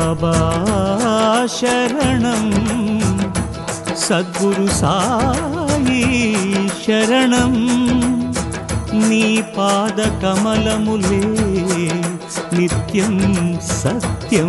బాబా శరణం సద్గురు సాయి శరణం నీ పాద కమలములే నిత్యం సత్యం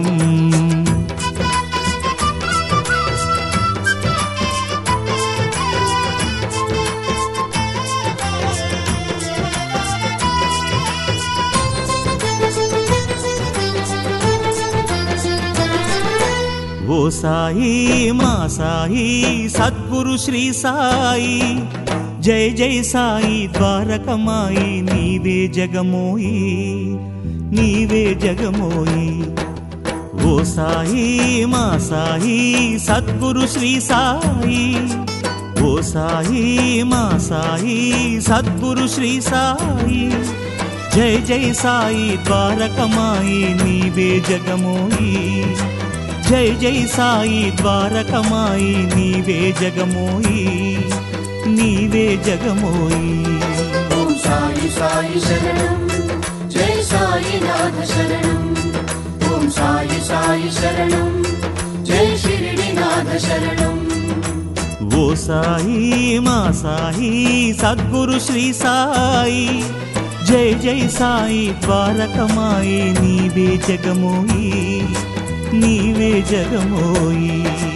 ఓ సాయి మా సాయి సద్గురు శ్రీ సాయి జై జై సాయి ద్వారకమాయి నీవే జగమోయి నీవే జగమోయి ఓ సాయి మా సాయి సద్గురు శ్రీ సాయి ఓ సాయి మా సాయి సద్గురు శ్రీ సాయి జై జై సాయి ద్వారకమాయి నీవే జగమోయి జై జై సాయి ద్వారకమాయి నీవే జగమోయి నీవే జగమోయి ఓం సాయి సాయి శరణం జై సాయినాథ శరణం ఓం సాయి సాయి శరణం జై షిరిడినాథ శరణం ఓ సాయి మా సాయి సద్గురు శ్రీ సాయి జై జై సాయి ద్వారకమాయి నీవే జగమోయి నీవే జగమోయి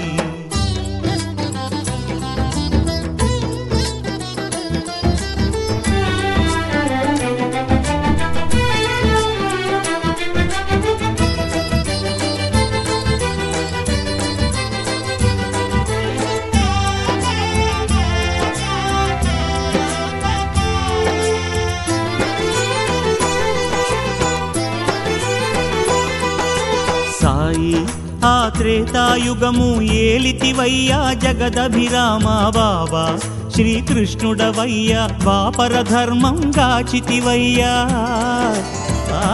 సాయి ఆ త్రేతాయుగము ఏలితివయ్యా జగదభిరామ బాబా శ్రీకృష్ణుడవయ్యా వాపర ధర్మం గాచితివయ్యా ఆ,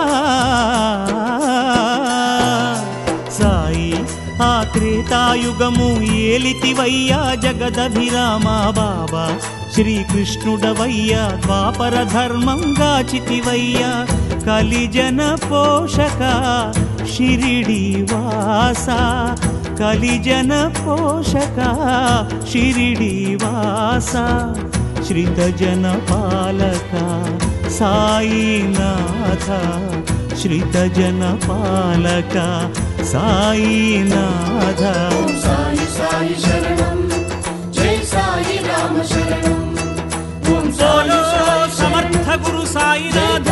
సాయి ఆ త్రేతాయుగము ఏలితివయ్యా జగదభిరామ బాబా శ్రీకృష్ణుడవయ్యా ద్వాపర ధర్మం గాచితివయ్యా కలిజన పోషక షిరిడి వాస కలిజన పోషక షిరిడి వాస శ్రితజన పాలక సాయినాథ శ్రితజన పాలక సాయినాథ ఓం సాయి సాయి శరణం జై సాయి రామ శరణం ఓం సాయి బోలో సాయి శరణం సమర్థ గురు సాయినాథ